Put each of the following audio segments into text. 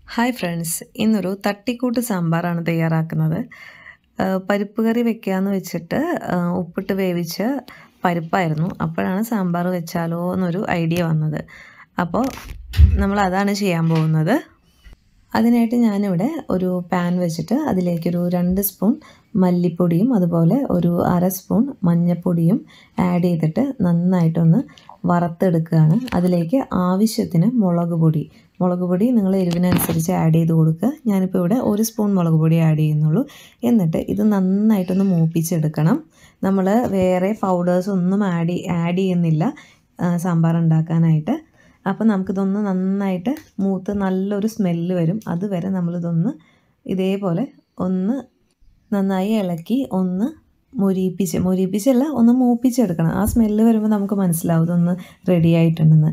hi friends ഇന്നൊരു തട്ടിക്കൂട്ട് സാമ്പാറാണ് തയ്യാറാക്കുന്നത് ആ, പരിപ്പ് കറി വെക്കാമെന്ന് വെച്ചിട്ട് ആ, ഉപ്പിട്ട് വേവിച്ച പരിപ്പായിരുന്നു അപ്പോഴാണ് സാമ്പാർ വെച്ചാലോ എന്നൊരു ഐഡിയ വന്നത് അപ്പോൾ നമ്മൾ അതാണ് ചെയ്യാൻ പോകുന്നത് അതിനായിട്ട് ഞാനിവിടെ ഒരു പാൻ വെച്ചിട്ട് അതിലേക്കൊരു രണ്ട് സ്പൂൺ മല്ലിപ്പൊടിയും അതുപോലെ ഒരു അര സ്പൂൺ മഞ്ഞൾപ്പൊടിയും ആഡ് ചെയ്തിട്ട് നന്നായിട്ടൊന്ന് വറുത്തെടുക്കുകയാണ് അതിലേക്ക് ആവശ്യത്തിന് മുളക് പൊടി മുളക് പൊടി നിങ്ങൾ എരിവിനനുസരിച്ച് ആഡ് ചെയ്ത് കൊടുക്കുക ഞാനിപ്പോൾ ഇവിടെ ഒരു സ്പൂൺ മുളക് പൊടി ആഡ് ചെയ്യുന്നുള്ളൂ എന്നിട്ട് ഇത് നന്നായിട്ടൊന്ന് മൂപ്പിച്ചെടുക്കണം നമ്മൾ വേറെ പൗഡേഴ്സ് ഒന്നും ആഡ് ആഡ് ചെയ്യുന്നില്ല ആ, സാമ്പാർ ഉണ്ടാക്കാനായിട്ട് അപ്പോൾ നമുക്കിതൊന്ന് നന്നായിട്ട് മൂത്ത് നല്ലൊരു സ്മെല്ല് വരും അതുവരെ നമ്മളിതൊന്ന് ഇതേപോലെ ഒന്ന് നന്നായി ഇളക്കി ഒന്ന് മൊരിയിപ്പിച്ച് മൊരിയിപ്പിച്ചല്ല ഒന്ന് മൂപ്പിച്ചെടുക്കണം ആ സ്മെല്ല് വരുമ്പോൾ നമുക്ക് മനസ്സിലാവും ഇതൊന്ന് റെഡി ആയിട്ടുണ്ടെന്ന്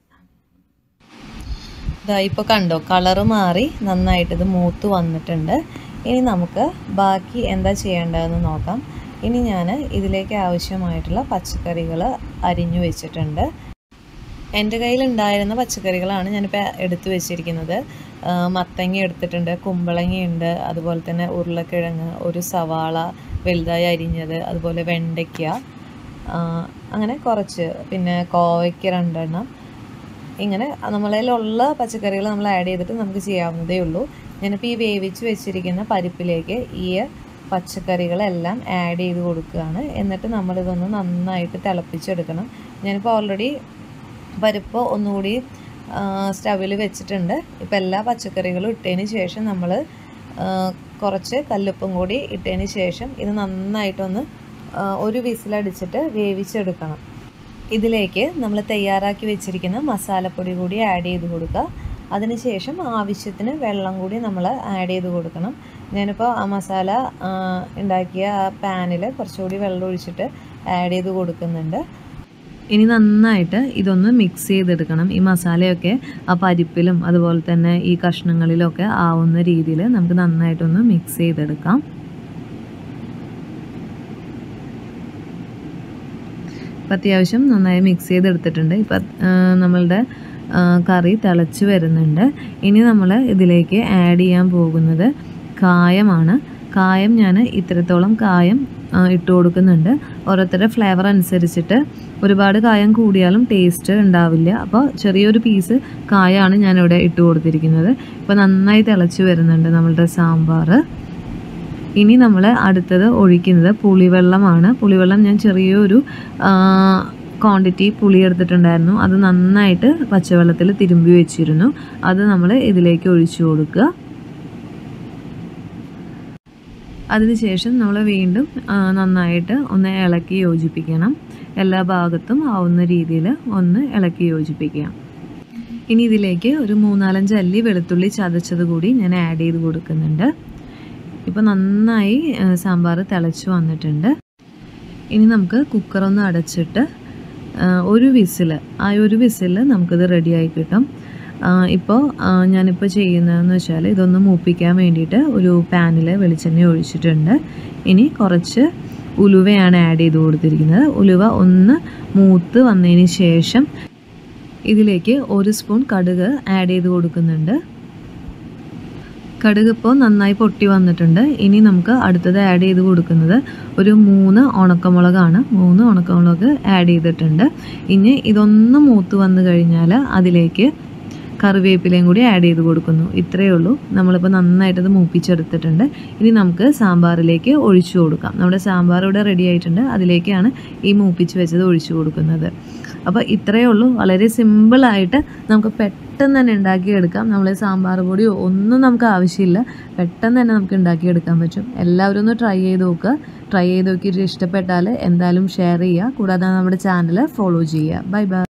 ഇതാ ഇപ്പോൾ കണ്ടോ കളറ് മാറി നന്നായിട്ട് ഇത് മൂത്ത് വന്നിട്ടുണ്ട് ഇനി നമുക്ക് ബാക്കി എന്താ ചെയ്യേണ്ടതെന്ന് നോക്കാം ഇനി ഞാൻ ഇതിലേക്ക് ആവശ്യമായിട്ടുള്ള പച്ചക്കറികൾ അരിഞ്ഞു വെച്ചിട്ടുണ്ട് എൻ്റെ കയ്യിലുണ്ടായിരുന്ന പച്ചക്കറികളാണ് ഞാനിപ്പോൾ എടുത്തു വെച്ചിരിക്കുന്നത് ആ, മത്തങ്ങ എടുത്തിട്ടുണ്ട് കുമ്പളങ്ങയുണ്ട് അതുപോലെ തന്നെ ഉരുളക്കിഴങ്ങ് ഒരു സവാള വലുതായി അരിഞ്ഞത് അതുപോലെ വെണ്ടയ്ക്ക ആ, അങ്ങനെ കുറച്ച് പിന്നെ കോവയ്ക്ക് രണ്ടെണ്ണം ഇങ്ങനെ നമ്മളതിലുള്ള പച്ചക്കറികൾ നമ്മൾ ആഡ് ചെയ്തിട്ട് നമുക്ക് ചെയ്യാവുന്നതേ ഉള്ളൂ ഞാനിപ്പോൾ ഈ വേവിച്ച് വെച്ചിരിക്കുന്ന പരിപ്പിലേക്ക് ഈ പച്ചക്കറികളെല്ലാം ആഡ് ചെയ്ത് കൊടുക്കുകയാണ് എന്നിട്ട് നമ്മളിതൊന്ന് നന്നായിട്ട് തിളപ്പിച്ചെടുക്കണം ഞാനിപ്പോൾ ഓൾറെഡി പരിപ്പ് ഒന്നുകൂടി സ്റ്റവിൽ വെച്ചിട്ടുണ്ട് ഇപ്പോൾ എല്ലാ പച്ചക്കറികളും ഇട്ടതിന് ശേഷം നമ്മൾ കുറച്ച് കല്ലുപ്പും കൂടി ഇട്ടതിന് ശേഷം ഇത് നന്നായിട്ടൊന്ന് ആ, ഒരു വിസിലടിച്ചിട്ട് വേവിച്ചെടുക്കണം ഇതിലേക്ക് നമ്മൾ തയ്യാറാക്കി വെച്ചിരിക്കുന്ന മസാലപ്പൊടി കൂടി ആഡ് ചെയ്ത് കൊടുക്കുക അതിനുശേഷം ആവശ്യത്തിന് വെള്ളം കൂടി നമ്മൾ ആഡ് ചെയ്ത് കൊടുക്കണം ഞാനിപ്പോൾ ആ മസാല ആ, ഉണ്ടാക്കിയ ആ പാനിൽ കുറച്ചുകൂടി വെള്ളം ഒഴിച്ചിട്ട് ആഡ് ചെയ്ത് കൊടുക്കുന്നുണ്ട് ഇനി നന്നായിട്ട് ഇതൊന്ന് മിക്സ് ചെയ്തെടുക്കണം ഈ മസാലയൊക്കെ ആ പരിപ്പിലും അതുപോലെ തന്നെ ഈ കഷ്ണങ്ങളിലൊക്കെ ആവുന്ന രീതിയിൽ നമുക്ക് നന്നായിട്ടൊന്ന് മിക്സ് ചെയ്തെടുക്കാം ഇപ്പം അത്യാവശ്യം നന്നായി മിക്സ് ചെയ്തെടുത്തിട്ടുണ്ട് ഇപ്പം നമ്മളുടെ ആ, കറി തിളച്ച് വരുന്നുണ്ട് ഇനി നമ്മൾ ഇതിലേക്ക് ആഡ് ചെയ്യാൻ പോകുന്നത് കായമാണ് കായം ഞാൻ ഇത്രത്തോളം കായം ആ, ഇട്ട് കൊടുക്കുന്നുണ്ട് ഓരോരുത്തരുടെ ഫ്ലേവർ അനുസരിച്ചിട്ട് ഒരുപാട് കായം കൂടിയാലും ടേസ്റ്റ് ഉണ്ടാവില്ല അപ്പോൾ ചെറിയൊരു പീസ് കായമാണ് ഞാനിവിടെ ഇട്ട് കൊടുത്തിരിക്കുന്നത് ഇപ്പോൾ നന്നായി തിളച്ച് വരുന്നുണ്ട് നമ്മളുടെ സാമ്പാർ ഇനി നമ്മൾ അടുത്തത് ഒഴിക്കുന്നത് പുളിവെള്ളമാണ് പുളിവെള്ളം ഞാൻ ചെറിയൊരു ക്വാണ്ടിറ്റി പുളി എടുത്തിട്ടുണ്ടായിരുന്നു അത് നന്നായിട്ട് പച്ചവെള്ളത്തിൽ തിരുമ്പി വെച്ചിരുന്നു അത് നമ്മൾ ഇതിലേക്ക് ഒഴിച്ചു കൊടുക്കുക അതിനുശേഷം നമ്മൾ വീണ്ടും ആ, നന്നായിട്ട് ഒന്ന് ഇളക്കി യോജിപ്പിക്കണം എല്ലാ ഭാഗത്തും ആവുന്ന രീതിയിൽ ഒന്ന് ഇളക്കി യോജിപ്പിക്കുക ഇനി ഇതിലേക്ക് ഒരു മൂന്നാലഞ്ച് അല്ലി വെളുത്തുള്ളി ചതച്ചത് കൂടി ഞാൻ ആഡ് ചെയ്ത് കൊടുക്കുന്നുണ്ട് ഇപ്പോൾ നന്നായി ആ, സാമ്പാർ തിളച്ച് വന്നിട്ടുണ്ട് ഇനി നമുക്ക് കുക്കറൊന്ന് അടച്ചിട്ട് ആ, ഒരു വിസിൽ ആ ഒരു വിസിൽ നമുക്കിത് റെഡിയായി കിട്ടും ഇപ്പോൾ ഞാനിപ്പോൾ ചെയ്യുന്നതെന്ന് വെച്ചാൽ ഇതൊന്ന് മൂപ്പിക്കാൻ വേണ്ടിയിട്ട് ഒരു പാനിൽ വെളിച്ചെണ്ണ ഒഴിച്ചിട്ടുണ്ട് ഇനി കുറച്ച് ഉലുവയാണ് ആഡ് ചെയ്ത് കൊടുത്തിരിക്കുന്നത് ഉലുവ ഒന്ന് മൂത്ത് വന്നതിന് ശേഷം ഇതിലേക്ക് ഒരു സ്പൂൺ കടുക് ആഡ് ചെയ്ത് കൊടുക്കുന്നുണ്ട് കടുക് ഇപ്പോൾ നന്നായി പൊട്ടി വന്നിട്ടുണ്ട് ഇനി നമുക്ക് അടുത്തത് ആഡ് ചെയ്ത് കൊടുക്കുന്നത് ഒരു മൂന്ന് ഉണക്കമുളകാണ് മൂന്ന് ഉണക്കമുളക് ആഡ് ചെയ്തിട്ടുണ്ട് ഇനി ഇതൊന്ന് മൂത്ത് വന്നു കഴിഞ്ഞാൽ അതിലേക്ക് കറിവേപ്പിലയും കൂടി ആഡ് ചെയ്ത് കൊടുക്കുന്നു ഇത്രയേ ഉള്ളൂ നമ്മളിപ്പോൾ നന്നായിട്ട് ഇത് മൂപ്പിച്ചെടുത്തിട്ടുണ്ട് ഇനി നമുക്ക് സാമ്പാറിലേക്ക് ഒഴിച്ചു കൊടുക്കാം നമ്മുടെ സാമ്പാർ ഇവിടെ റെഡി ആയിട്ടുണ്ട് അതിലേക്കാണ് ഈ മൂപ്പിച്ച് വെച്ചത് ഒഴിച്ചു കൊടുക്കുന്നത് അപ്പോൾ ഇത്രയേ ഉള്ളൂ വളരെ സിമ്പിളായിട്ട് നമുക്ക് പെട്ടെന്ന് തന്നെ ഉണ്ടാക്കിയെടുക്കാം നമ്മൾ സാമ്പാർ പൊടിയോ ഒന്നും നമുക്ക് ആവശ്യമില്ല പെട്ടെന്ന് തന്നെ നമുക്ക് ഉണ്ടാക്കിയെടുക്കാൻ പറ്റും എല്ലാവരും ഒന്ന് ട്രൈ ചെയ്ത് നോക്കുക ട്രൈ ചെയ്ത് നോക്കിയിട്ട് ഇഷ്ടപ്പെട്ടാൽ എന്തായാലും ഷെയർ ചെയ്യുക കൂടാതെ നമ്മുടെ ചാനൽ ഫോളോ ചെയ്യുക ബൈ ബൈ